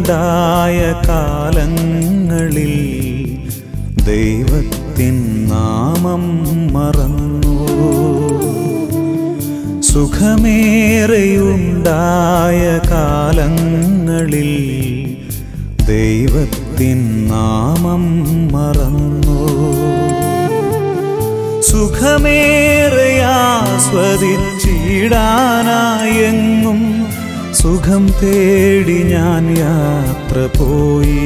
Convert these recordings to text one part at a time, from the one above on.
കാലങ്ങളിൽ ദൈവത്തിൻ നാമം മറന്നു സുഖമേറെയുണ്ടായ കാലങ്ങളിൽ ദൈവത്തിൻ നാമം മറന്നു സുഖമേറെയാസ്വദിച്ചിടാനായെങ്ങും സുഖം തേടി ഞാൻ യാത്ര പോയി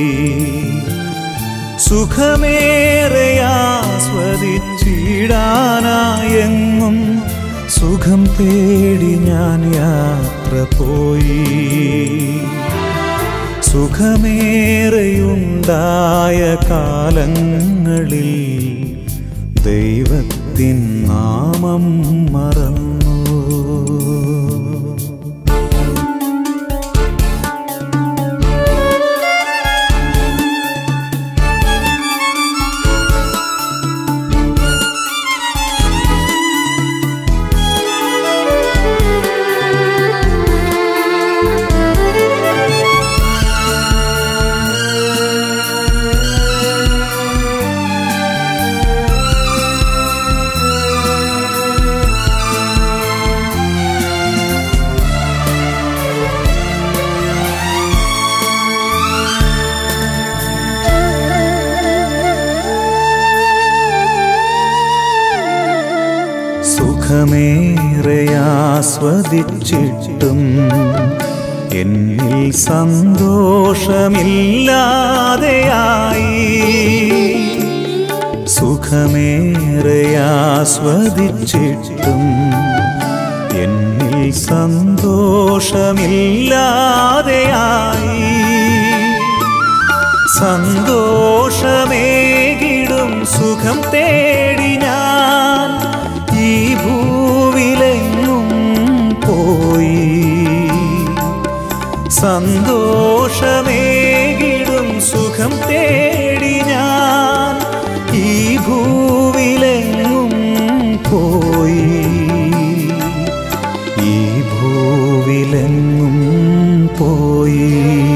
സുഖമേറെയാസ്വദിച്ചിടാനായെങ്ങും സുഖം തേടി ഞാൻ യാത്ര പോയി സുഖമേറെയുണ്ടായ കാലങ്ങളിൽ ദൈവത്തിൻ നാമം മറന്നു സുഖമേറെയാസ്വദിച്ചിട്ടും എന്നിൽ സന്തോഷമില്ലാതെയായി സുഖമേറെയാസ്വദിച്ചിട്ടും എന്നിൽ സന്തോഷമില്ലാതെയായി സന്തോഷമേകിടും സുഖം തേടി ഞാൻ ഈ ഭൂവിലെങ്ങും പോയി സന്തോഷമേകിടും സുഖം തേടി ഞാൻ ഈ ഭൂവിലെങ്ങും പോയി ഈ ഭൂവിലെങ്ങും പോയി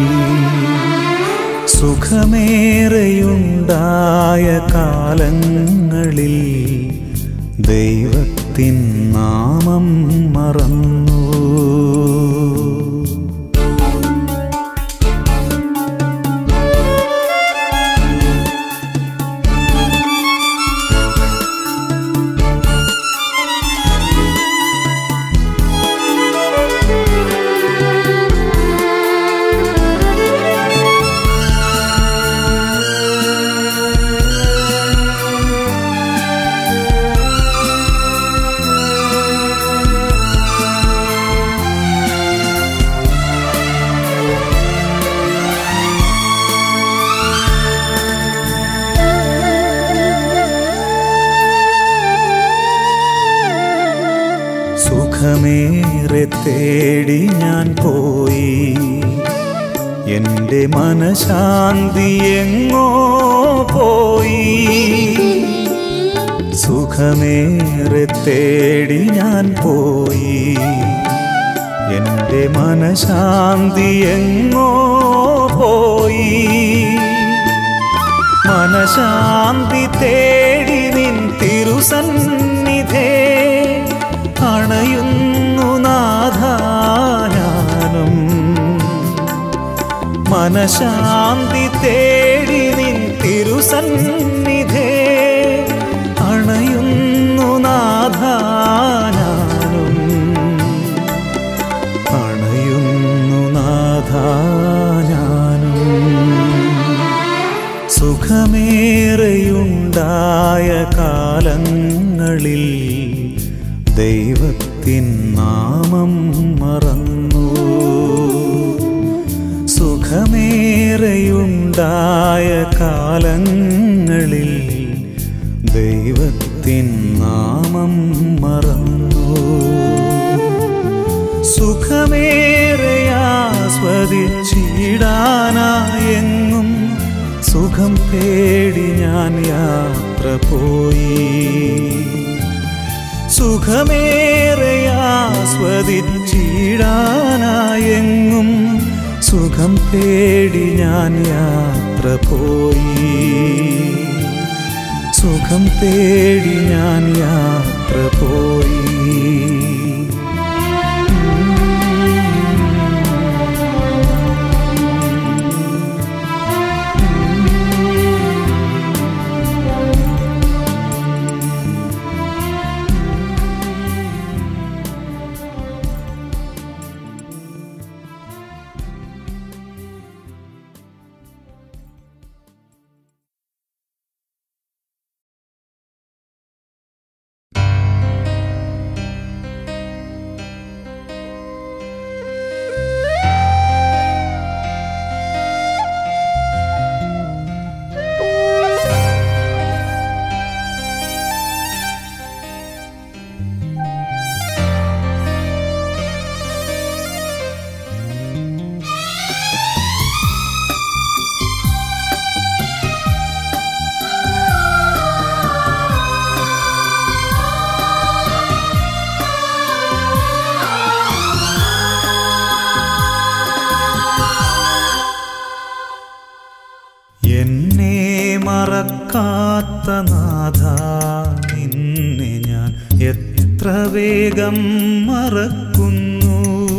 സുഖമേറെയുണ്ടായ കാലങ്ങളിൽ ദൈവത്തിൻ നാമം മറന്നു സുഖമേറെ തേടി ഞാൻ പോയി എൻ്റെ മനശാന്തി എങ്ങോ പോയി സുഖമേറെ തേടി ഞാൻ പോയി എൻ്റെ മനശാന്തി എങ്ങോ പോയി മനശാന്തി തേടി നിൻ തിരുസന്നിധേ അണയുന്നു നാഥാനും മനശാന്തി തേടി നിൻ തിരുസന്നിധേ അണയുന്നു നാഥാനും അണയുന്നു നാഥാനും സുഖമേറെയുണ്ടായ കാലങ്ങളിൽ ദൈവത്തിൻ നാമം മറന്നു സുഖമേറെയുണ്ടായ കാലങ്ങളിൽ ദൈവത്തിൻ നാമം മറന്നു സുഖമേറെയാസ്വദിച്ചിടാനായെങ്ങും സുഖം തേടി ഞാൻ യാത്ര പോയി സുഖമേറെയാസ്വദിച്ചിടാനായെങ്ങും സുഖം തേടി ഞാൻ യാത്ര പോയി സുഖം തേടി ഞാൻ യാത്ര പോയി എന്നെ മറക്കാത്ത നാഥ നിന്നെ ഞാൻ എത്ര വേഗം മറക്കുന്നു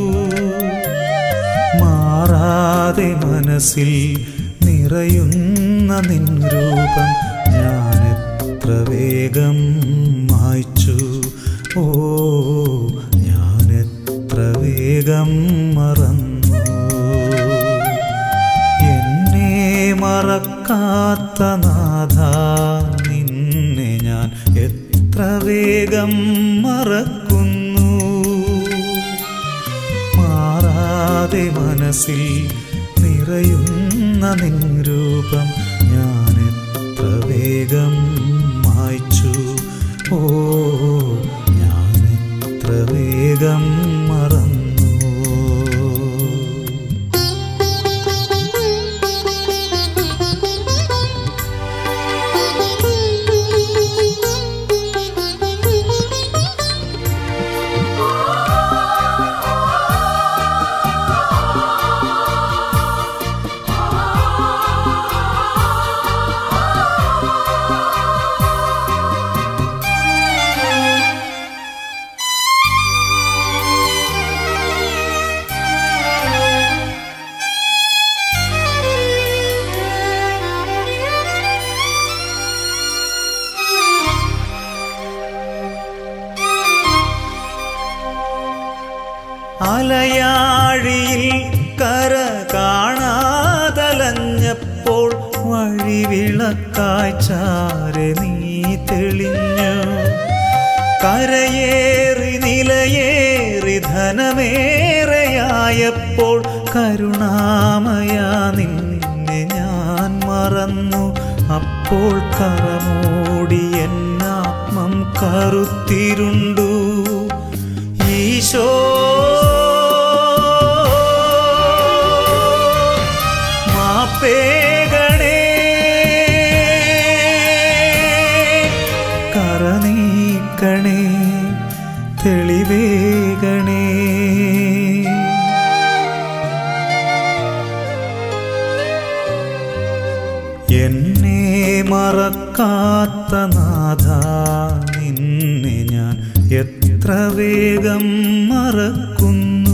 മാറാതെ മനസ്സിൽ നിറയുന്ന നിൻ രൂപം ഞാൻ എത്ര വേഗം മായ്ച്ചു ഓ ഞാൻ എത്ര വേഗം മറന്നു എന്നെ മറക്കാത്ത നാഥ നിന്നെ ഞാൻ എത്ര വേഗം മറക്കുന്നു മാറാതെ മനസ്സിൽ നിറയുന്ന നിൻ രൂപം ഞാൻ എത്ര വേഗം മായ്ച്ചു ഓ ഞാൻ എത്ര വേഗം മറന്നു അലയാഴിയിൽ കര കാണാതലഞ്ഞപ്പോൾ വഴിവിളക്കായി ചാരെ നീ തെളിഞ്ഞു കരയേറി നിലയേറി ധനമേറെയായപ്പോൾ കരുണാമയ നിന്നെ ഞാൻ മറന്നു അപ്പോൾ കറമൂടി എന്നാത്മം കറുത്തിരുണ്ടു ഈശോ മാപ്പേകണേ കറനീക്കണേ തെളിവേകണേ എന്നെ മറക്കാത്ത നാഥ നിന്നെ ഞാൻ എത്ര വേഗം മറക്കുന്നു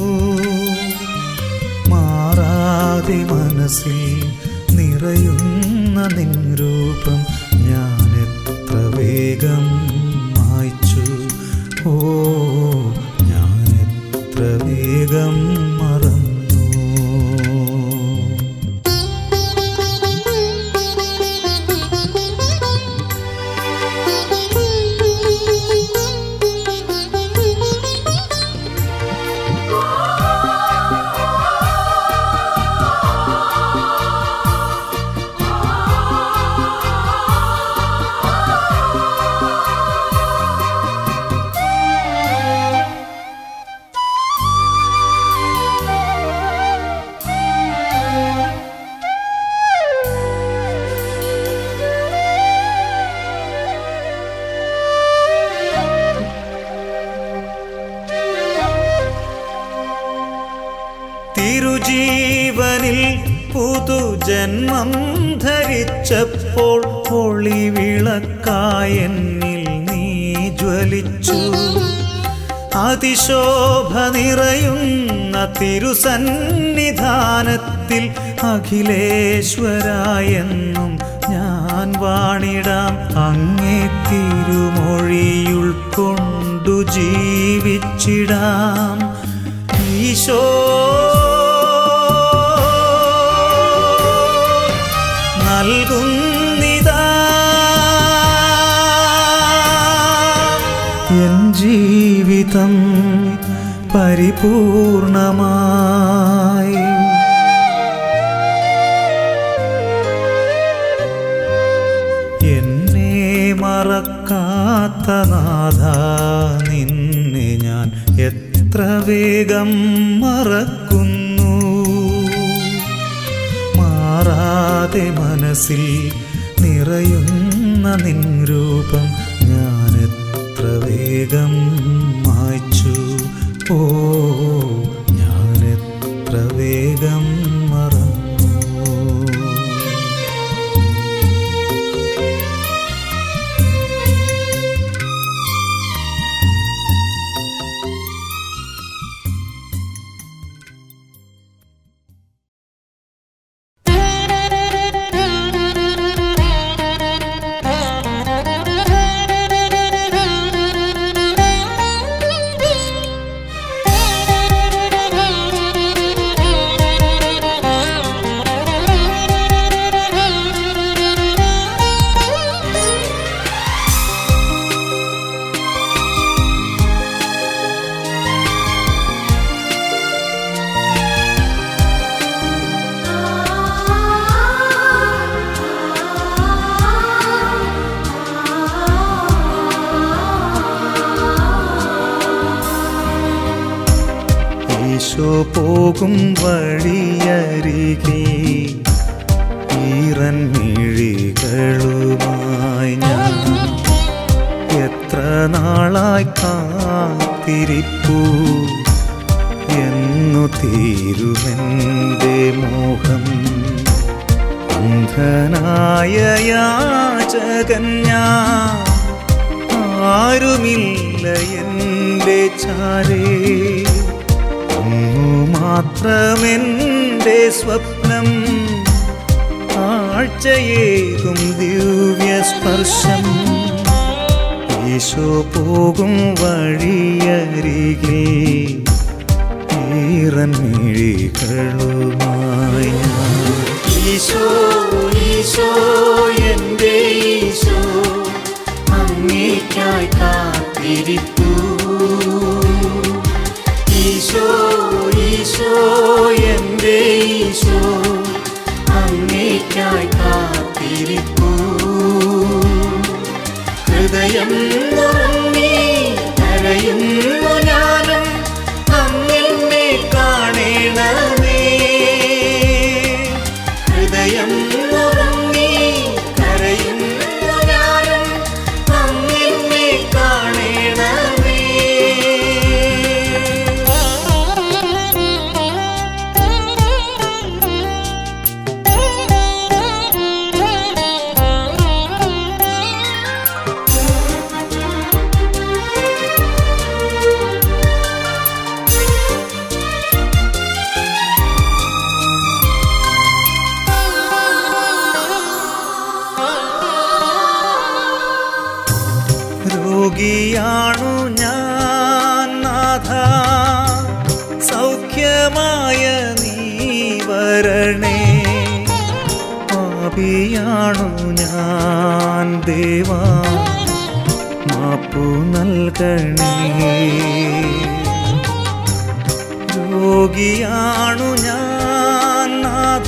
മാറാതെ മനസ്സിൽ നിറയുന്ന നിൻ രൂപം ഞാൻ എത്ര വേഗം മായ്ച്ചു ഓ ഞാൻ എത്ര വേഗം മറന്നു പുതുജന്മം ധരിച്ചപ്പോൾ ഒളിവിളക്കായെന്നിൽ നീ ജ്വലിച്ചു അതിശോഭ നിറയുന്ന തിരുസന്നിധാനത്തിൽ അഖിലേശ്വരായെന്നും ഞാൻ വാണിടാം അങ്ങേ തിരുമൊഴിയുൾക്കൊണ്ടു ജീവിച്ചിടാം ഈശോ നൽകുന്നിതാ എൻ ജീവിതം പരിപൂർണമായി എന്നെ മറക്കാത്ത നാഥ നിന്നെ ഞാൻ എത്ര വേഗം മറക്കുന്നു മാറാതെ മനസ്സിൽ നിറയുന്ന നിൻ രൂപം ഞാൻ എത്ര വേഗം മായ്ച്ചു ഓ ഞാൻ എത്ര വേഗം മറന്നു ഈശോ പോകും വഴിയരികെ ഈറൻ മിഴികളുമായി ഞാൻ എത്ര നാളായി കാത്തിരിപ്പു എന്നു തീരുമെൻ്റെ മോഹം അന്ധനായ യാചകൻ ഞാൻ ആരുമില്ല എൻ്റെ ചാരേ അങ്ങു മാത്രമെൻ്റെ സ്വപ്നം ആഴ്ചയേകും ദിവ്യസ്പർശം ഈശോ പോകും വഴിയരികെ ഈറൻ മിഴികളുമായി ഞാൻ ഈശോ ഈശോ എൻ്റെ ഈശോ അങ്ങേക്കായി കാത്തിരിപ്പൂ ഈശോ ഈശോ എൻ്റെ ഈശോ അങ്ങേക്കായി കാത്തിരിപ്പൂ ഹൃദയം നുറങ്ങി കരയുന്നു ഞാനും അങ്ങെന്നെ കാണണമേ ഹൃദയം നുറങ്ങി കരയുന്നു ഞാനും അങ്ങെന്നെ കാണണമേ രോഗിയാണു ഞാൻ നാഥ സൗഖ്യമായ നീ വരണേ പാപിയാണു ഞാൻ ദേവാ മാപ്പു നൽകണേ രോഗിയാണു ഞാൻ നാഥ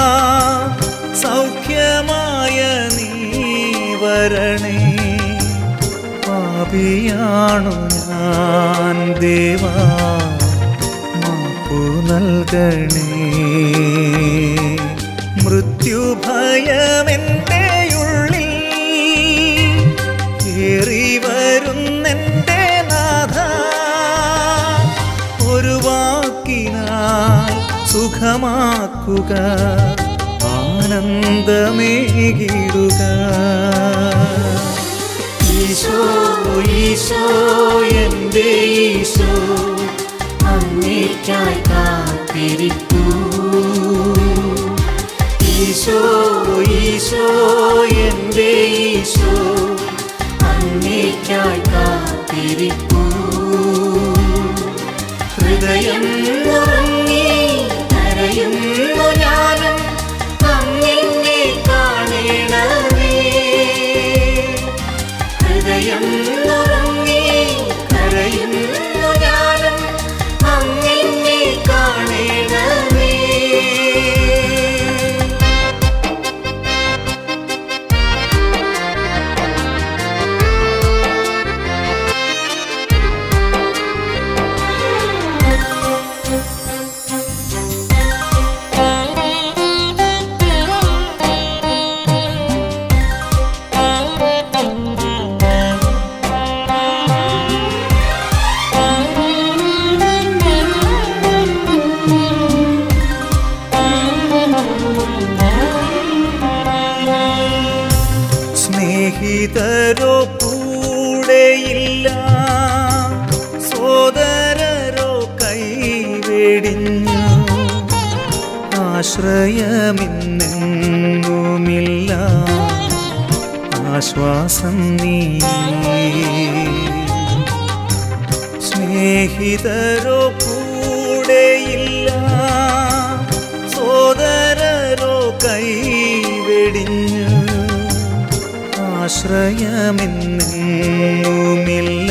സൗഖ്യമായ നീ വരണേ പാപിയാണു ഞാൻ ദേവാ മാപ്പു നൽകണേ മൃത്യുഭയമെൻ്റെ ഉള്ളിൽ ഏറി വരുന്നെൻ്റെ നാഥ ഒരു വാക്കിനാൽ സുഖമാക്കുക ആനന്ദമേകിടുക ഈശോ ഈശോ എൻ്റെ ഈശോ അങ്ങേക്കായി കാത്തിരിപ്പൂ ഈശോ ഈശോ എൻ്റെ ഈശോ അങ്ങേക്കായി കാത്തിരിപ്പൂ ഹൃദയം ഉറങ്ങി കരയുന്നു ഞാനും അങ്ങനെ കാണണമേ ഹൃദയം ഉറങ്ങി കരയുന്നു ഞാനും അങ്ങനെ കാണണമേ സ്നേഹിതരോ കൂടെയില്ല സോദരരോ കൈവെടിഞ്ഞു ആശ്രയമിന്നെങ്ങുമില്ല ആശ്വാസം നീ സ്നേഹിതരോ കൂടെയില്ല സോദരരോ കൈവെടിഞ്ഞു ആശ്രയമെന്നുമില്ല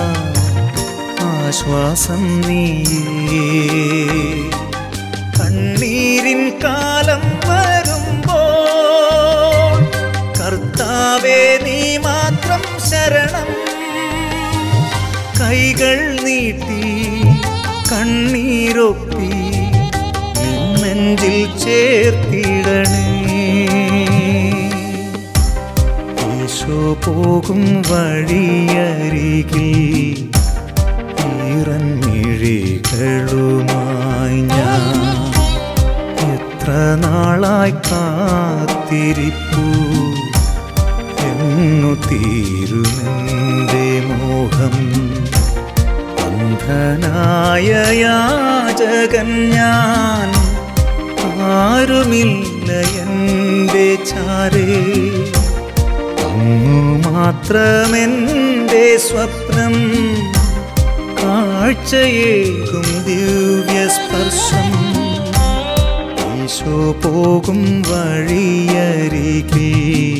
ആശ്വാസം നീ കണ്ണീരിൻ കാലം വരുമ്പോൾ കർത്താവേ നീ മാത്രം ശരണം കൈകൾ നീട്ടി കണ്ണീരൊപ്പി നിന്നെഞ്ചിൽ ചേർത്തിടണേ ഈശോ പോകും വഴിയരികിൽ ഈറൻമിഴികളുമായി ഞാൻ എത്ര നാളായി കാത്തിരിപ്പു എന്നു തീരുമെൻ്റെ മോഹം അന്ധനായ യാചകൻ ഞാൻ ആരുമില്ല എൻ്റെ ചാരേ അങ്ങു മാത്രമെൻ്റെ സ്വപ്നം കാഴ്ചയേകും ദിവ്യസ്പർശം ഈശോ പോകും വഴിയരികിൽ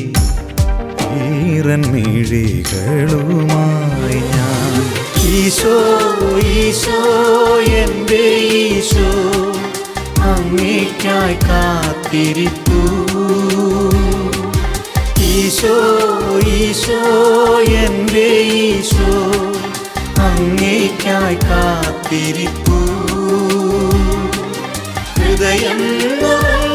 ഈറൻമിഴികളുമായി ഞാൻ ഈശോ ഈശോ എൻ്റെ ഈശോ അങ്ങേക്കായി കാത്തിരിപ്പൂ ഈശോ ഈശോ എൻ്റെ ഈശോ അങ്ങേക്കായി കാത്തിരിപ്പൂ ഹൃദയം ഉറങ്ങി